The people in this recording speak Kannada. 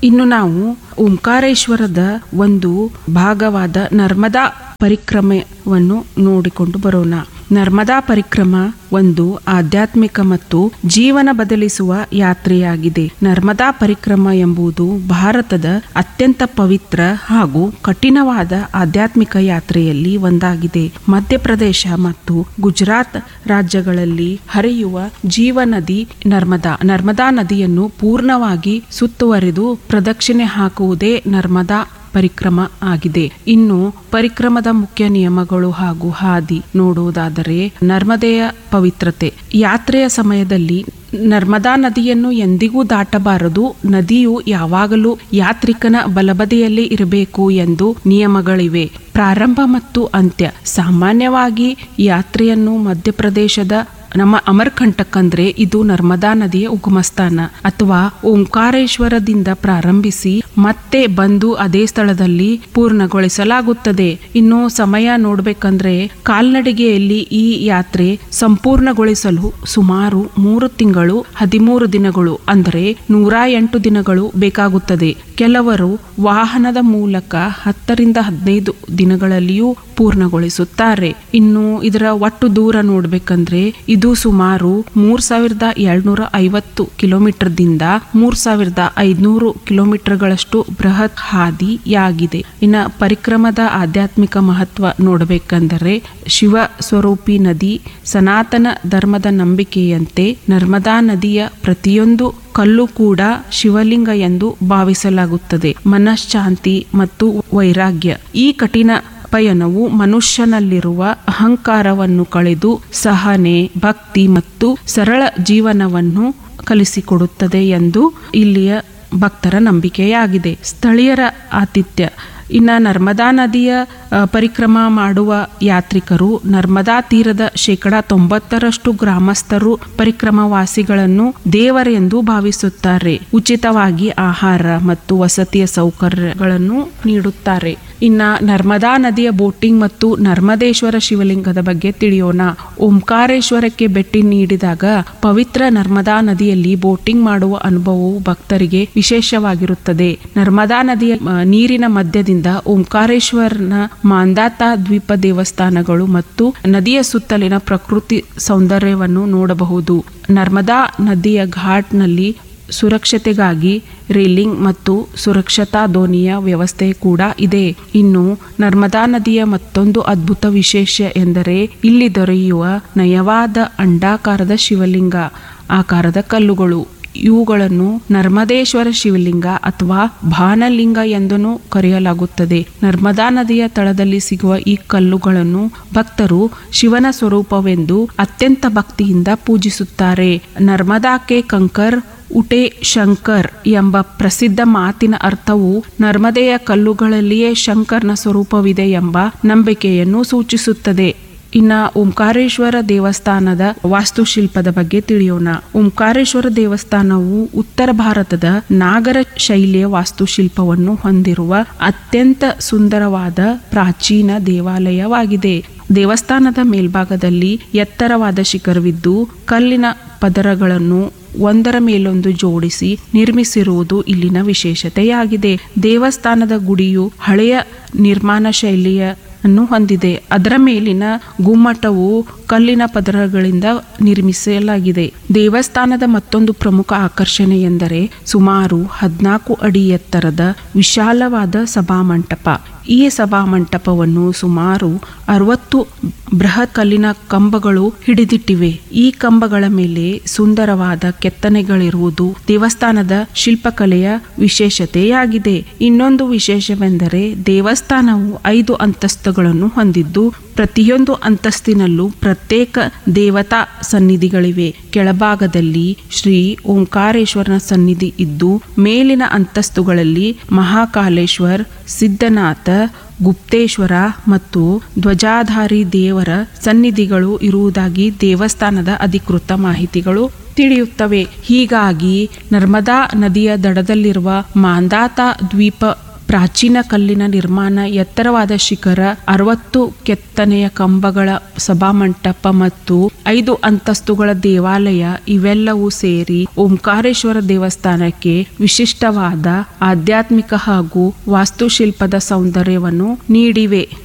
ಇನ್ನು ನಾವು ಓಂಕಾರೇಶ್ವರದ ಒಂದು ಭಾಗವಾದ ನರ್ಮದಾ ಪರಿಕ್ರಮವನ್ನು ನೋಡಿಕೊಂಡು ಬರೋಣ ನರ್ಮದಾ ಪರಿಕ್ರಮ ಒಂದು ಆಧ್ಯಾತ್ಮಿಕ ಮತ್ತು ಜೀವನ ಬದಲಿಸುವ ಯಾತ್ರೆಯಾಗಿದೆ ನರ್ಮದಾ ಪರಿಕ್ರಮ ಎಂಬುದು ಭಾರತದ ಅತ್ಯಂತ ಪವಿತ್ರ ಹಾಗೂ ಕಠಿಣವಾದ ಆಧ್ಯಾತ್ಮಿಕ ಯಾತ್ರೆಯಲ್ಲಿ ಒಂದಾಗಿದೆ ಮಧ್ಯಪ್ರದೇಶ ಮತ್ತು ಗುಜರಾತ್ ರಾಜ್ಯಗಳಲ್ಲಿ ಹರಿಯುವ ಜೀವ ನದಿ ನರ್ಮದಾ ನರ್ಮದಾ ನದಿಯನ್ನು ಪೂರ್ಣವಾಗಿ ಸುತ್ತುವರಿದು ಪ್ರದಕ್ಷಿಣೆ ಹಾಕುವುದೇ ನರ್ಮದಾ ಪರಿಕ್ರಮ ಆಗಿದೆ ಇನ್ನು ಪರಿಕ್ರಮದ ಮುಖ್ಯ ನಿಯಮಗಳು ಹಾಗೂ ಹಾದಿ ನೋಡುವುದಾದರೆ ನರ್ಮದೆಯ ಪವಿತ್ರತೆ ಯಾತ್ರೆಯ ಸಮಯದಲ್ಲಿ ನರ್ಮದಾ ನದಿಯನ್ನು ಎಂದಿಗೂ ದಾಟಬಾರದು ನದಿಯು ಯಾವಾಗಲೂ ಯಾತ್ರಿಕನ ಬಲಬದಿಯಲ್ಲೇ ಇರಬೇಕು ಎಂದು ನಿಯಮಗಳಿವೆ ಪ್ರಾರಂಭ ಮತ್ತು ಅಂತ್ಯ ಸಾಮಾನ್ಯವಾಗಿ ಯಾತ್ರೆಯನ್ನು ಮಧ್ಯಪ್ರದೇಶದ ನಮ್ಮ ಅಮರ್ಕಂಟಕ್ ಅಂದ್ರೆ ಇದು ನರ್ಮದಾ ನದಿಯ ಉಗಮಸ್ಥಾನ ಅಥವಾ ಓಂಕಾರೇಶ್ವರದಿಂದ ಪ್ರಾರಂಭಿಸಿ ಮತ್ತೆ ಬಂದು ಅದೇ ಸ್ಥಳದಲ್ಲಿ ಪೂರ್ಣಗೊಳಿಸಲಾಗುತ್ತದೆ ಇನ್ನು ಸಮಯ ನೋಡ್ಬೇಕಂದ್ರೆ ಕಾಲ್ನಡಿಗೆಯಲ್ಲಿ ಈ ಯಾತ್ರೆ ಸಂಪೂರ್ಣಗೊಳಿಸಲು ಸುಮಾರು ಮೂರು ತಿಂಗಳು ಹದಿಮೂರು ದಿನಗಳು ಅಂದರೆ ನೂರ ಎಂಟು ದಿನಗಳು ಬೇಕಾಗುತ್ತದೆ ಕೆಲವರು ವಾಹನದ ಮೂಲಕ ಹತ್ತರಿಂದ ಹದಿನೈದು ದಿನಗಳಲ್ಲಿಯೂ ಪೂರ್ಣಗೊಳಿಸುತ್ತಾರೆ ಇನ್ನು ಇದರ ಒಟ್ಟು ದೂರ ನೋಡ್ಬೇಕಂದ್ರೆ ಇದು ಸುಮಾರು ಮೂರ್ ಸಾವಿರದ ಏಳ್ನೂರ ಐವತ್ತು ಕಿಲೋಮೀಟರ್ದಿಂದ ಮೂರ್ ಸಾವಿರದ ಐದ್ನೂರು ಕಿಲೋಮೀಟರ್ಗಳಷ್ಟು ಬೃಹತ್ ಹಾದಿಯಾಗಿದೆ ಇನ್ನ ಪರಿಕ್ರಮದ ಆಧ್ಯಾತ್ಮಿಕ ಮಹತ್ವ ನೋಡಬೇಕಂದರೆ ಶಿವ ಸ್ವರೂಪಿ ನದಿ ಸನಾತನ ಧರ್ಮದ ನಂಬಿಕೆಯಂತೆ ನರ್ಮದಾ ನದಿಯ ಪ್ರತಿಯೊಂದು ಕಲ್ಲು ಕೂಡ ಶಿವಲಿಂಗ ಎಂದು ಭಾವಿಸಲಾಗುತ್ತದೆ ಮನಃಶಾಂತಿ ಮತ್ತು ವೈರಾಗ್ಯ ಈ ಕಠಿಣ ಪಯಣವು ಮನುಷ್ಯನಲ್ಲಿರುವ ಅಹಂಕಾರವನ್ನು ಕಳೆದು ಸಹನೆ ಭಕ್ತಿ ಮತ್ತು ಸರಳ ಜೀವನವನ್ನು ಕಲಿಸಿಕೊಡುತ್ತದೆ ಎಂದು ಇಲ್ಲಿಯ ಭಕ್ತರ ನಂಬಿಕೆಯಾಗಿದೆ ಸ್ಥಳೀಯರ ಆತಿಥ್ಯ ಇನ್ನ ನರ್ಮದಾ ನದಿಯ ಅ, ಪರಿಕ್ರಮ ಮಾಡುವ ಯಾತ್ರಿಕರು ನರ್ಮದಾ ತೀರದ ಶೇಕಡ ತೊಂಬತ್ತರಷ್ಟು ಗ್ರಾಮಸ್ಥರು ಪರಿಕ್ರಮವಾಸಿಗಳನ್ನು ದೇವರೆಂದು ಭಾವಿಸುತ್ತಾರೆ ಉಚಿತವಾಗಿ ಆಹಾರ ಮತ್ತು ವಸತಿಯ ಸೌಕರ್ಯಗಳನ್ನು ನೀಡುತ್ತಾರೆ ಇನ್ನ ನರ್ಮದಾ ನದಿಯ ಬೋಟಿಂಗ್ ಮತ್ತು ನರ್ಮದೇಶ್ವರ ಶಿವಲಿಂಗದ ಬಗ್ಗೆ ತಿಳಿಯೋಣ ಓಂಕಾರೇಶ್ವರಕ್ಕೆ ಭೇಟಿ ನೀಡಿದಾಗ ಪವಿತ್ರ ನರ್ಮದಾ ನದಿಯಲ್ಲಿ ಬೋಟಿಂಗ್ ಮಾಡುವ ಅನುಭವವು ಭಕ್ತರಿಗೆ ವಿಶೇಷವಾಗಿರುತ್ತದೆ ನರ್ಮದಾ ನದಿಯ ಆ, ನೀರಿನ ಮಧ್ಯದಿಂದ ಓಂಕಾರೇಶ್ವರನ ಮಾಂದಾತ ದ್ವೀಪ ದೇವಸ್ಥಾನಗಳು ಮತ್ತು ನದಿಯ ಸುತ್ತಲಿನ ಪ್ರಕೃತಿ ಸೌಂದರ್ಯವನ್ನು ನೋಡಬಹುದು ನರ್ಮದಾ ನದಿಯ ಘಾಟ್ನಲ್ಲಿ ಸುರಕ್ಷತೆಗಾಗಿ ರೇಲಿಂಗ್ ಮತ್ತು ಸುರಕ್ಷತಾ ದೋಣಿಯ ವ್ಯವಸ್ಥೆ ಕೂಡ ಇದೆ ಇನ್ನು ನರ್ಮದಾ ನದಿಯ ಮತ್ತೊಂದು ಅದ್ಭುತ ವಿಶೇಷ ಎಂದರೆ ಇಲ್ಲಿ ದೊರೆಯುವ ನಯವಾದ ಅಂಡಾಕಾರದ ಶಿವಲಿಂಗ ಆಕಾರದ ಕಲ್ಲುಗಳು ಇವುಗಳನ್ನು ನರ್ಮದೇಶ್ವರ ಶಿವಲಿಂಗ ಅಥವಾ ಭಾನಲಿಂಗ ಎಂದೂ ಕರೆಯಲಾಗುತ್ತದೆ ನರ್ಮದಾ ನದಿಯ ತಳದಲ್ಲಿ ಸಿಗುವ ಈ ಕಲ್ಲುಗಳನ್ನು ಭಕ್ತರು ಶಿವನ ಸ್ವರೂಪವೆಂದು ಅತ್ಯಂತ ಭಕ್ತಿಯಿಂದ ಪೂಜಿಸುತ್ತಾರೆ ನರ್ಮದಾಕ್ಕೆ ಕಂಕರ್ ಉಟೆ ಶಂಕರ್ ಎಂಬ ಪ್ರಸಿದ್ಧ ಮಾತಿನ ಅರ್ಥವು ನರ್ಮದೆಯ ಕಲ್ಲುಗಳಲ್ಲಿಯೇ ಶಂಕರ್ನ ಸ್ವರೂಪವಿದೆ ಎಂಬ ನಂಬಿಕೆಯನ್ನು ಸೂಚಿಸುತ್ತದೆ ಇನ್ನ ಓಂಕಾರೇಶ್ವರ ದೇವಸ್ಥಾನದ ವಾಸ್ತುಶಿಲ್ಪದ ಬಗ್ಗೆ ತಿಳಿಯೋಣ ಓಂಕಾರೇಶ್ವರ ದೇವಸ್ಥಾನವು ಉತ್ತರ ಭಾರತದ ನಾಗರ ಶೈಲಿಯ ವಾಸ್ತುಶಿಲ್ಪವನ್ನು ಹೊಂದಿರುವ ಅತ್ಯಂತ ಸುಂದರವಾದ ಪ್ರಾಚೀನ ದೇವಾಲಯವಾಗಿದೆ ದೇವಸ್ಥಾನದ ಮೇಲ್ಭಾಗದಲ್ಲಿ ಎತ್ತರವಾದ ಶಿಖರವಿದ್ದು ಕಲ್ಲಿನ ಪದರಗಳನ್ನು ಒಂದರ ಮೇಲೊಂದು ಜೋಡಿಸಿ ನಿರ್ಮಿಸಿರುವುದು ಇಲ್ಲಿನ ವಿಶೇಷತೆಯಾಗಿದೆ ದೇವಸ್ಥಾನದ ಗುಡಿಯು ಹಳೆಯ ನಿರ್ಮಾಣ ಶೈಲಿಯ ಅನ್ನು ಹೊಂದಿದೆ ಅದರ ಮೇಲಿನ ಗುಮ್ಮಟವು ಕಲ್ಲಿನ ಪದರಗಳಿಂದ ನಿರ್ಮಿಸಲಾಗಿದೆ ದೇವಸ್ಥಾನದ ಮತ್ತೊಂದು ಪ್ರಮುಖ ಆಕರ್ಷಣೆ ಎಂದರೆ ಸುಮಾರು ಹದಿನಾಲ್ಕು ಅಡಿ ಎತ್ತರದ ವಿಶಾಲವಾದ ಸಭಾಮಂಟಪ ಈ ಸಭಾಮಂಟಪವನ್ನು ಸುಮಾರು ಅರವತ್ತು ಬೃಹತ್ ಕಲ್ಲಿನ ಕಂಬಗಳು ಹಿಡಿದಿಟ್ಟಿವೆ ಈ ಕಂಬಗಳ ಮೇಲೆ ಸುಂದರವಾದ ಕೆತ್ತನೆಗಳಿರುವುದು ದೇವಸ್ಥಾನದ ಶಿಲ್ಪಕಲೆಯ ವಿಶೇಷತೆಯಾಗಿದೆ ಇನ್ನೊಂದು ವಿಶೇಷವೆಂದರೆ ದೇವಸ್ಥಾನವು ಐದು ಅಂತಸ್ತುಗಳನ್ನು ಹೊಂದಿದ್ದು ಪ್ರತಿಯೊಂದು ಅಂತಸ್ತಿನಲ್ಲೂ ಪ್ರತ್ಯೇಕ ದೇವತಾ ಸನ್ನಿಧಿಗಳಿವೆ ಕೆಳಭಾಗದಲ್ಲಿ ಶ್ರೀ ಓಂಕಾರೇಶ್ವರನ ಸನ್ನಿಧಿ ಇದ್ದು ಮೇಲಿನ ಅಂತಸ್ತುಗಳಲ್ಲಿ ಮಹಾಕಾಲೇಶ್ವರ್ ಸಿದ್ಧನಾಥ ಗುಪ್ತೇಶ್ವರ ಮತ್ತು ಧ್ವಜಾಧಾರಿ ದೇವರ ಸನ್ನಿಧಿಗಳು ಇರುವುದಾಗಿ ದೇವಸ್ಥಾನದ ಅಧಿಕೃತ ಮಾಹಿತಿಗಳು ತಿಳಿಯುತ್ತವೆ ಹೀಗಾಗಿ ನರ್ಮದಾ ನದಿಯ ದಡದಲ್ಲಿರುವ ಮಾಂದಾತ ದ್ವೀಪ ಪ್ರಾಚೀನ ಕಲ್ಲಿನ ನಿರ್ಮಾಣ ಎತ್ತರವಾದ ಶಿಖರ ಅರವತ್ತು ಕೆತ್ತನೆಯ ಕಂಬಗಳ ಸಭಾಮಂಟಪ ಮತ್ತು ಐದು ಅಂತಸ್ತುಗಳ ದೇವಾಲಯ ಇವೆಲ್ಲವೂ ಸೇರಿ ಓಂಕಾರೇಶ್ವರ ದೇವಸ್ಥಾನಕ್ಕೆ ವಿಶಿಷ್ಟವಾದ ಆಧ್ಯಾತ್ಮಿಕ ಹಾಗೂ ವಾಸ್ತುಶಿಲ್ಪದ ಸೌಂದರ್ಯವನ್ನು ನೀಡಿವೆ